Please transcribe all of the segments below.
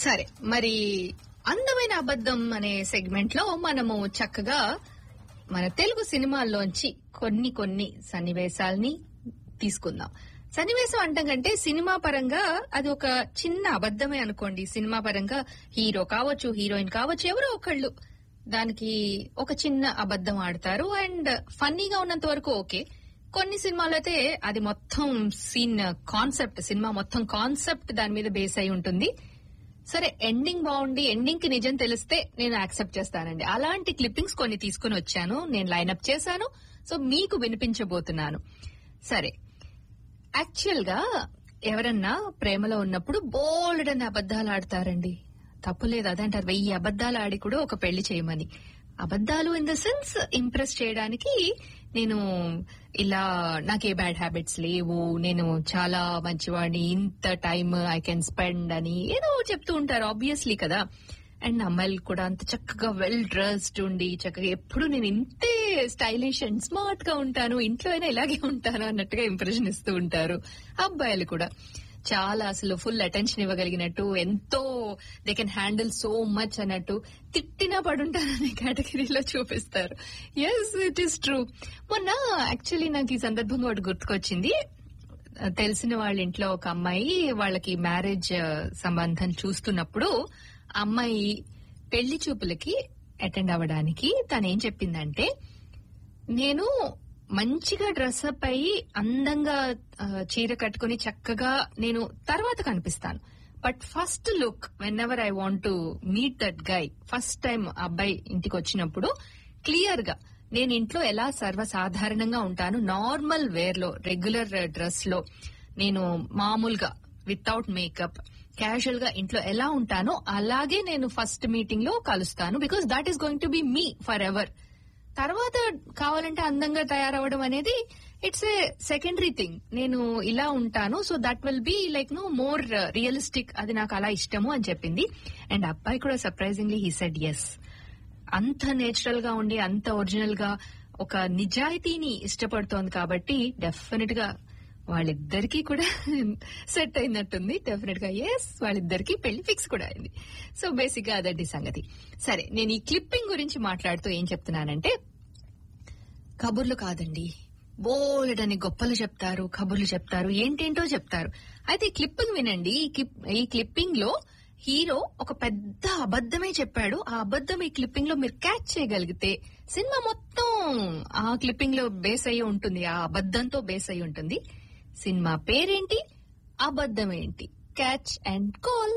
సరే మరి అందమైన అబద్ధం అనే సెగ్మెంట్ లో మనము చక్కగా మన తెలుగు సినిమాల్లోంచి కొన్ని కొన్ని సన్నివేశాల్ని తీసుకుందాం సన్నివేశం అంటాం కంటే సినిమా పరంగా అది ఒక చిన్న అబద్ధమే అనుకోండి సినిమా పరంగా హీరో కావచ్చు హీరోయిన్ కావచ్చు ఎవరో ఒకళ్ళు దానికి ఒక చిన్న అబద్ధం ఆడతారు అండ్ ఫన్నీగా ఉన్నంత వరకు ఓకే కొన్ని సినిమాలు అయితే అది మొత్తం సీన్ కాన్సెప్ట్ సినిమా మొత్తం కాన్సెప్ట్ దాని మీద బేస్ అయి ఉంటుంది సరే ఎండింగ్ బాగుండి ఎండింగ్ కి నిజం తెలిస్తే నేను యాక్సెప్ట్ చేస్తానండి అలాంటి క్లిప్పింగ్స్ కొన్ని తీసుకుని వచ్చాను నేను లైన్అప్ చేశాను సో మీకు వినిపించబోతున్నాను సరే యాక్చువల్ గా ఎవరన్నా ప్రేమలో ఉన్నప్పుడు బోల్డ్ అని అబద్దాలు ఆడతారండి తప్పులేదు అదంటారు వెయ్యి అబద్దాలు ఆడి కూడా ఒక పెళ్లి చేయమని అబద్దాలు ఇన్ ద సెన్స్ ఇంప్రెస్ చేయడానికి నేను ఇలా నాకు ఏ బ్యాడ్ హ్యాబిట్స్ లేవు నేను చాలా మంచివాడిని ఇంత టైం ఐ కెన్ స్పెండ్ అని ఏదో చెప్తూ ఉంటారు ఆబ్వియస్లీ కదా అండ్ అమ్మాయిలు కూడా అంత చక్కగా వెల్ డ్రెస్డ్ ఉండి చక్కగా ఎప్పుడు నేను ఇంతే స్టైలిష్ అండ్ స్మార్ట్ గా ఉంటాను ఇంట్లో అయినా ఇలాగే ఉంటాను అన్నట్టుగా ఇంప్రెషన్ ఇస్తూ ఉంటారు అబ్బాయిలు కూడా చాలా అసలు ఫుల్ అటెన్షన్ ఇవ్వగలిగినట్టు ఎంతో they can handle so much అన్నట్టు తిట్టినా పడుంటారనే కేటగిరీలో చూపిస్తారు ఎస్ ఇట్ ఈస్ ట్రూ మొన్న యాక్చువల్లీ నాకు ఈ సందర్భంగా ఒకటి గుర్తుకొచ్చింది తెలిసిన వాళ్ళ ఇంట్లో ఒక అమ్మాయి వాళ్ళకి మ్యారేజ్ సంబంధం చూస్తున్నప్పుడు ఆ అమ్మాయి పెళ్లి చూపులకి అటెండ్ అవ్వడానికి తను ఏం చెప్పిందంటే నేను మంచిగా డ్రెస్అప్ అయ్యి అందంగా ఆ, చీర కట్టుకుని చక్కగా నేను తర్వాత కనిపిస్తాను but first look whenever I want to meet that guy first time అబ్బాయి ఇంటికి వచ్చినప్పుడు క్లియర్ గా నేను ఇంట్లో ఎలా సర్వసాధారణంగా ఉంటాను నార్మల్ వేర్ లో రెగ్యులర్ డ్రెస్ లో నేను మామూలుగా వితౌట్ మేకప్ క్యాజువల్ గా ఇంట్లో ఎలా ఉంటానో అలాగే నేను ఫస్ట్ మీటింగ్ లో కలుస్తాను because that is going to be me forever తర్వాత కావాలంటే అందంగా తయారవడం అనేది ఇట్స్ ఏ సెకండరీ థింగ్ నేను ఇలా ఉంటాను so that will be like no more realistic అది నాకు అలా ఇష్టము అని చెప్పింది అండ్ అబ్బాయి కూడా సర్ప్రైజింగ్లీ హీ సెడ్ ఎస్ అంత నేచురల్ గా ఉండి అంత ఒరిజినల్ గా ఒక నిజాయితీని ఇష్టపడుతోంది కాబట్టి డెఫినెట్ గా వాళ్ళిద్దరికీ కూడా సెట్ అయినట్టుంది డెఫినెట్ గా ఎస్ వాళ్ళిద్దరికీ పెళ్లి ఫిక్స్ కూడా అయింది సో బేసిక్ గా అదండి సంగతి సరే నేను ఈ క్లిప్పింగ్ గురించి మాట్లాడుతూ ఏం చెప్తున్నానంటే కబుర్లు కాదండి బోల్డ్ అని గొప్పలు చెప్తారు కబుర్లు చెప్తారు ఏంటేంటో చెప్తారు అయితే ఈ క్లిప్పింగ్ వినండి ఈ క్లిప్- ఈ క్లిప్పింగ్ లో హీరో ఒక పెద్ద అబద్ధమే చెప్పాడు ఆ అబద్ధం ఈ క్లిప్పింగ్ లో మీరు క్యాచ్ చేయగలిగితే సినిమా మొత్తం ఆ క్లిప్పింగ్ లో బేస్ అయి ఉంటుంది ఆ అబద్ధంతో బేస్ అయి ఉంటుంది సినిమా పేరేంటి అబద్ధం ఏంటి క్యాచ్ అండ్ కాల్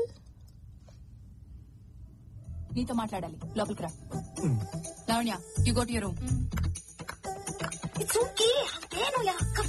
నీతో మాట్లాడాలి లోపలికి రా Lavanya you go to your room it's okay అంటే నువ్వు అక్క